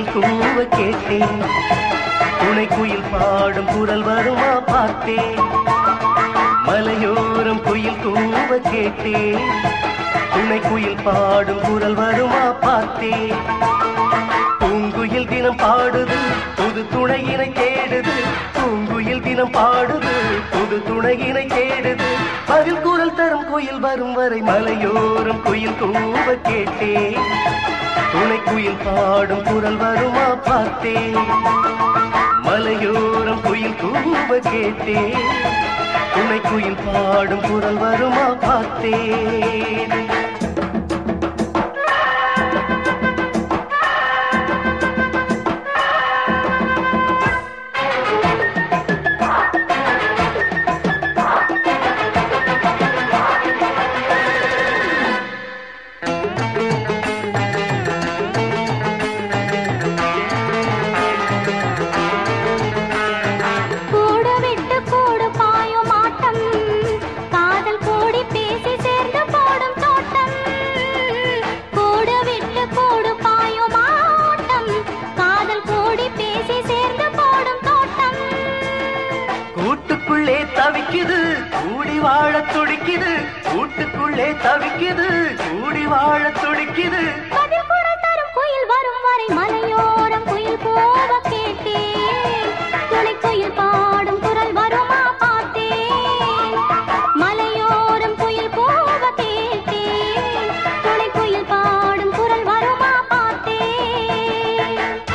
குயில் கூவ கேட்டேன் துணை குயில் பாடும் குரல் வருமா பார்த்தேன் மலையோரம் குயில் கூவ கேட்டேன் துணை குயில் பாடும் குரல் வருமா பார்த்தேன் பூங்குயில் தினம் பாடுது புது துணையினை தேடுது பூங்குயில் தினம் பாடுது புது துணையினை தேடுது பதில் குரல் தரும் குயில் வரும் வரை மலையோரம் குயில் கூவ கேட்டேன் துணை குயில் பாடும் குரல் வருமா பார்த்தேன் மலையோரம் குயில் கூவ கேட்டேன் துணை குயில் பாடும் குரல் வருமா பார்த்தேன் கூடு விட்டு கூடு பாயும் ஆட்டம் காதல் கூடி பேசி சேர்ந்து போடும் தோட்டம் கூடு விட்டு கூடு பாயும் ஆட்டம் காதல் கூடி பேசி சேர்ந்து போடும் தோட்டம் கூட்டுக்குள்ளே தவிக்குது கூடி வாழ துடிக்குது கூட்டுக்குள்ளே தவிக்குது கூடி வாழ துடிக்குது பதில் குரல் தரும் குயில் வரும் வரை மலையோரம் குயில் போக கேட்டேன் துணை குயில் பாடும் குரல் வருமா பார்த்தேன் மலையோரம் குயில் போக கேட்டேன் துணை குயில் பாடும் குரல் வருமா பார்த்தேன்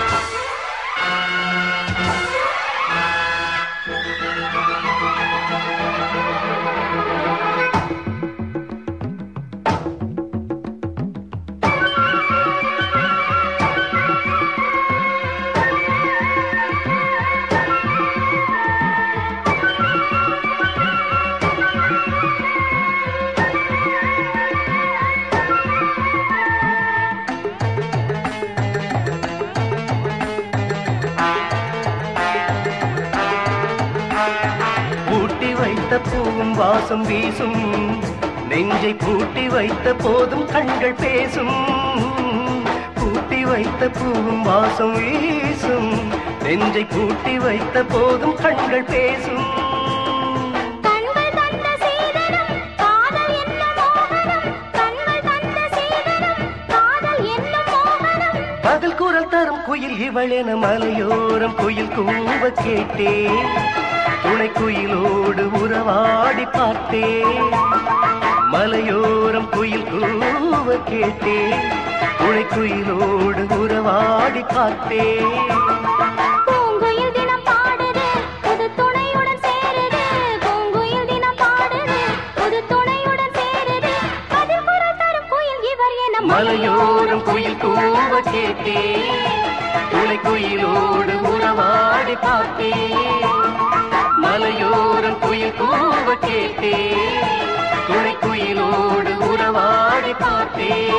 பூட்டி வைத்த பூவும் வாசம் வீசும் நெஞ்சை பூட்டி வைத்த போதும் கண்கள் பேசும் பூட்டி வைத்த பூவும் வாசம் வீசும் நெஞ்சை பூட்டி வைத்த போதும் கண்கள் பேசும் கண்கள் தந்த சீதனம் காதல் என்ன மோகனம் கண்கள் தந்த சீதனம் காதல் என்ன மோகனம் பதில் குரல் தரும் குயில் இவளென மலையோரம் குயில் கூவ கேட்டேன் துணை குயிலோடு உறவாடி பார்த்தேன் மலையோரம் குயில் கூவ கேட்டேன் துணை குயிலோடு உறவாடி பார்த்தேன் பூங்குயில் தினம் பாடுது புது துணையுடன் சேருது பூங்குயில் தினம் பாடுது புது துணையுடன் சேருது பதில் குரல் தரும் குயில் இவர் என மலையோரம் குயில் கூவ கேட்டேன் துணை குயிலோடு உறவாடி பார்த்தேன் மலையோரம் குயில் கூவ கேட்டேன் துணை குயிலோடு உறவாடி பார்த்தேன்